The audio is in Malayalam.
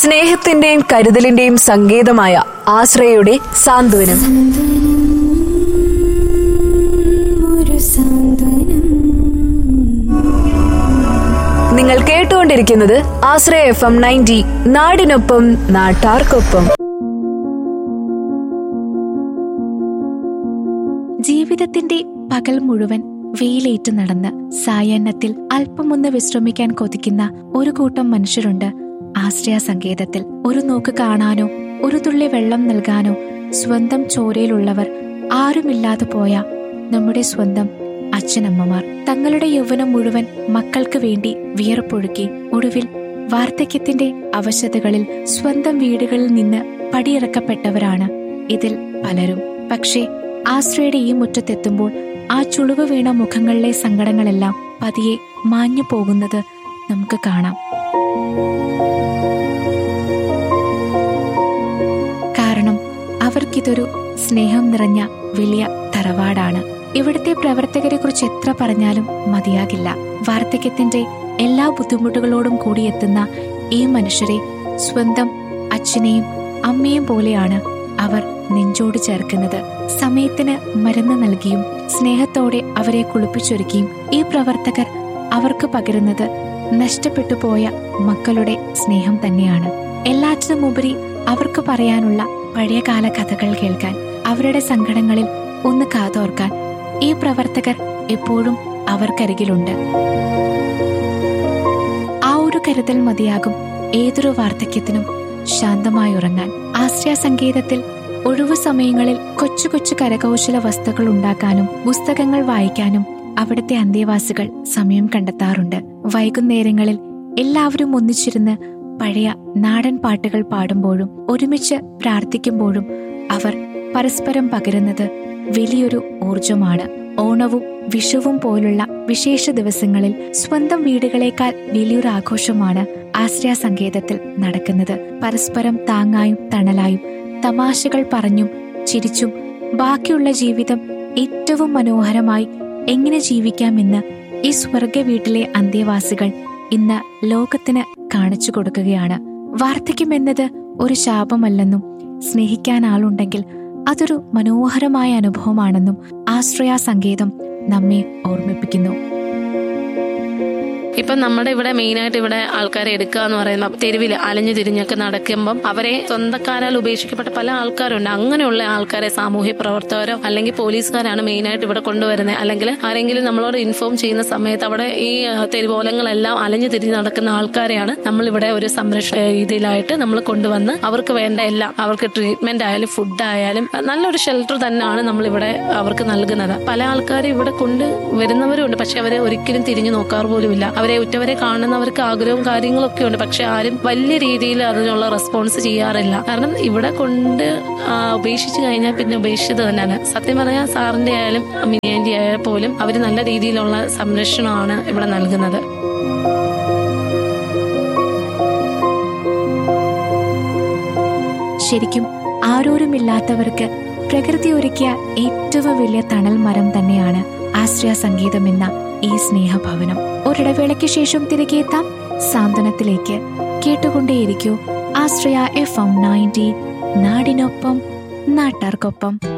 സ്നേഹത്തിന്റെയും കരുതലിന്റെയും സങ്കേതമായ ആശ്രയയുടെ സാന്ത്വനം ഒരു സാന്ത്വനം നിങ്ങൾ കേട്ടുകൊണ്ടിരിക്കുന്നത് ആശ്രയ എഫ് എം നയൻറ്റി നാടിനൊപ്പം നാട്ടാർക്കൊപ്പം ജീവിതത്തിന്റെ പകൽ മുഴുവൻ വെയിലേറ്റ് നടന്ന് സായാഹ്നത്തിൽ അല്പമൊന്ന് വിശ്രമിക്കാൻ കൊതിക്കുന്ന ഒരു കൂട്ടം മനുഷ്യരുണ്ട് ആശ്രയ സങ്കേതത്തിൽ ഒരു നോക്ക് കാണാനോ ഒരു തുള്ളി വെള്ളം നൽകാനോ സ്വന്തം ചോരയിലുള്ളവർ ആരുമില്ലാതെ പോയ നമ്മുടെ സ്വന്തം അച്ഛനമ്മമാർ തങ്ങളുടെ യൗവനം മുഴുവൻ മക്കൾക്ക് വേണ്ടി വിയർപ്പൊഴുക്കി ഒടുവിൽ വാർദ്ധക്യത്തിന്റെ അവശതകളിൽ സ്വന്തം വീടുകളിൽ നിന്ന് പടിയിറക്കപ്പെട്ടവരാണ് ഇതിൽ പലരും പക്ഷേ ആശ്രയുടെ ഈ മുറ്റത്തെത്തുമ്പോൾ ആ ചുളിവ് വീണ മുഖങ്ങളിലെ സങ്കടങ്ങളെല്ലാം പതിയെ മാഞ്ഞു പോകുന്നത് നമുക്ക് കാണാം കാരണം അവർക്കിതൊരു സ്നേഹം നിറഞ്ഞ വലിയ തറവാടാണ് ഇവിടുത്തെ പ്രവർത്തകരെ കുറിച്ച് എത്ര പറഞ്ഞാലും മതിയാകില്ല വാർദ്ധക്യത്തിന്റെ എല്ലാ ബുദ്ധിമുട്ടുകളോടും കൂടി എത്തുന്ന ഈ മനുഷ്യരെ സ്വന്തം അച്ഛനെയും അമ്മയും പോലെയാണ് അവർ നെഞ്ചോട് ചേർക്കുന്നത് സമയത്തിന് മരുന്ന് നൽകിയും സ്നേഹത്തോടെ അവരെ കുളിപ്പിച്ചൊരുക്കിയും ഈ പ്രവർത്തകർ അവർക്ക് പകരുന്നത് നഷ്ടപ്പെട്ടു പോയ മക്കളുടെ സ്നേഹം തന്നെയാണ് എല്ലാറ്റിനുമുപരി അവർക്ക് പറയാനുള്ള പഴയകാല കഥകൾ കേൾക്കാൻ അവരുടെ സങ്കടങ്ങളിൽ ഒന്ന് കാതോർക്കാൻ ഈ പ്രവർത്തകർ എപ്പോഴും അവർക്കരികിലുണ്ട് ആ ഒരു കരുതൽ മതിയാകും ഏതൊരു വാർദ്ധക്യത്തിനും ശാന്തമായി ഉറങ്ങാൻ ആശ്രയ സംഗീതത്തിൽ ഒഴിവു സമയങ്ങളിൽ കൊച്ചു കൊച്ചു കരകൗശല വസ്തുക്കൾ ഉണ്ടാക്കാനും പുസ്തകങ്ങൾ വായിക്കാനും അവിടുത്തെ അന്തേവാസികൾ സമയം കണ്ടെത്താറുണ്ട് വൈകുന്നേരങ്ങളിൽ എല്ലാവരും ഒന്നിച്ചിരുന്ന് പഴയ നാടൻ പാട്ടുകൾ പാടുമ്പോഴും ഒരുമിച്ച് പ്രാർത്ഥിക്കുമ്പോഴും അവർ പരസ്പരം പകരുന്നത് വലിയൊരു ഊർജമാണ് ഓണവും വിഷുവും പോലുള്ള വിശേഷ ദിവസങ്ങളിൽ സ്വന്തം വീടുകളേക്കാൾ വലിയൊരു ആഘോഷമാണ് ആശ്രയ സങ്കേതത്തിൽ നടക്കുന്നത് പരസ്പരം താങ്ങായും തണലായും തമാശകൾ പറഞ്ഞും ചിരിച്ചും ബാക്കിയുള്ള ജീവിതം ഏറ്റവും മനോഹരമായി എങ്ങനെ ജീവിക്കാമെന്ന് ഈ സ്വർഗ വീട്ടിലെ അന്തേവാസികൾ ഇന്ന് ലോകത്തിന് കാണിച്ചു കൊടുക്കുകയാണ് വാർദ്ധക്യം എന്നത് ഒരു ശാപമല്ലെന്നും സ്നേഹിക്കാൻ ആളുണ്ടെങ്കിൽ അതൊരു മനോഹരമായ അനുഭവമാണെന്നും ആശ്രയ സംഗീതം നമ്മെ ഓർമ്മിപ്പിക്കുന്നു ഇപ്പം നമ്മുടെ ഇവിടെ മെയിനായിട്ട് ഇവിടെ ആൾക്കാരെ എടുക്കുക എന്ന് പറയുമ്പോൾ തെരുവിൽ അലഞ്ഞു തിരിഞ്ഞൊക്കെ നടക്കുമ്പം അവരെ സ്വന്തക്കാരാൽ ഉപേക്ഷിക്കപ്പെട്ട പല ആൾക്കാരുണ്ട് അങ്ങനെയുള്ള ആൾക്കാരെ സാമൂഹ്യ പ്രവർത്തകരോ അല്ലെങ്കിൽ പോലീസുകാരാണ് മെയിനായിട്ട് ഇവിടെ കൊണ്ടുവരുന്നത് അല്ലെങ്കിൽ ആരെങ്കിലും നമ്മളോട് ഇൻഫോം ചെയ്യുന്ന സമയത്ത് അവിടെ ഈ ആ, തെരുവോലങ്ങളെല്ലാം അലഞ്ഞു തിരിഞ്ഞ് നടക്കുന്ന ആൾക്കാരെയാണ് നമ്മൾ ഇവിടെ ഒരു സംരക്ഷണ ഇതിലായിട്ട് നമ്മൾ കൊണ്ടുവന്ന് അവർക്ക് വേണ്ട എല്ലാം അവർക്ക് ട്രീറ്റ്മെന്റ് ആയാലും ഫുഡ് ആയാലും നല്ലൊരു ഷെൽട്ടർ തന്നെയാണ് നമ്മൾ ഇവിടെ അവർക്ക് നൽകുന്നത് പല ആൾക്കാരും ഇവിടെ കൊണ്ട് വരുന്നവരുണ്ട് പക്ഷെ അവരെ ഒരിക്കലും തിരിഞ്ഞു നോക്കാറ് പോലുമില്ല അവരെ ഉറ്റവരെ കാണുന്നവർക്ക് ആഗ്രഹവും കാര്യങ്ങളും ഒക്കെ ഉണ്ട് പക്ഷെ ആരും വലിയ രീതിയിൽ അതിനുള്ള റെസ്പോൺസ് ചെയ്യാറില്ല കാരണം ഇവിടെ കൊണ്ട് ആ, ഉപേക്ഷിച്ച് കഴിഞ്ഞാൽ പിന്നെ ഉപേക്ഷിച്ചത് തന്നെയാണ് സത്യം പറഞ്ഞാൽ സാറിന്റെ ആയാലും മിനിയാൻറ്റി ആയാലും പോലും അവർ നല്ല രീതിയിലുള്ള സംരക്ഷണമാണ് ഇവിടെ നൽകുന്നത് ശരിക്കും ആരോരുമില്ലാത്തവർക്ക് പ്രകൃതി ഒരുക്കിയ ഏറ്റവും വലിയ തണൽ മരം തന്നെയാണ് ആശ്രയ സംഗീതം എന്ന ഈ സ്നേഹഭവനം ഒരിടവേളയ്ക്ക് ശേഷം തിരികെ എത്താം സാന്ത്വനത്തിലേക്ക് കേട്ടുകൊണ്ടേയിരിക്കൂ ആശ്രയ എഫ് എം നയൻറ്റി നാടിനൊപ്പം നാട്ടാർക്കൊപ്പം